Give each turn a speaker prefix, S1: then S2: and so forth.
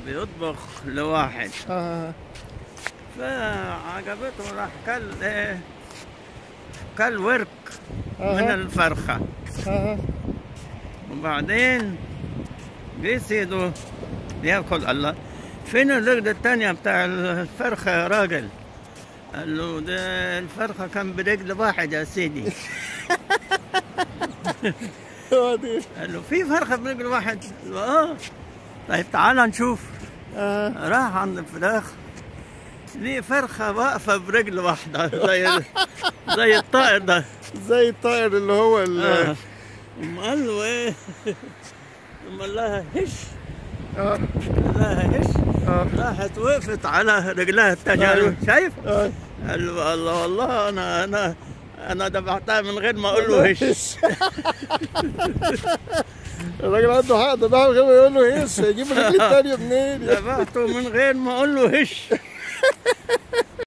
S1: بيطبخ لواحد
S2: اه
S1: فعجبته راح كل ايه كل ورك من
S2: اه
S1: الفرخة
S2: اه
S1: وبعدين جه سيده ياكل الله فين الرجل التانية بتاع الفرخة يا راجل قال له ده الفرخة كان برجل واحد يا سيدي
S2: وبعدين
S1: قال له في فرخة برجل واحد قال له اه طيب تعالى نشوف
S2: اه
S1: راح عند الفراخ ليه فرخة واقفة برجل واحدة زي زي الطائر ده
S2: زي الطائر اللي هو ال
S1: آه. أم قال له ايه أم قال لها هش
S2: اه
S1: قال لها هش
S2: اه
S1: راحت وقفت على رجلها التانية قال له
S2: أيوة.
S1: شايف؟
S2: اه
S1: قال له الله والله انا انا انا دفعتها من غير ما اقول له هش
S2: الراجل عنده حق ده بقى غير ما يقول له هيس يجيب الرجل التانية منين
S1: دفعته من غير ما اقول له هش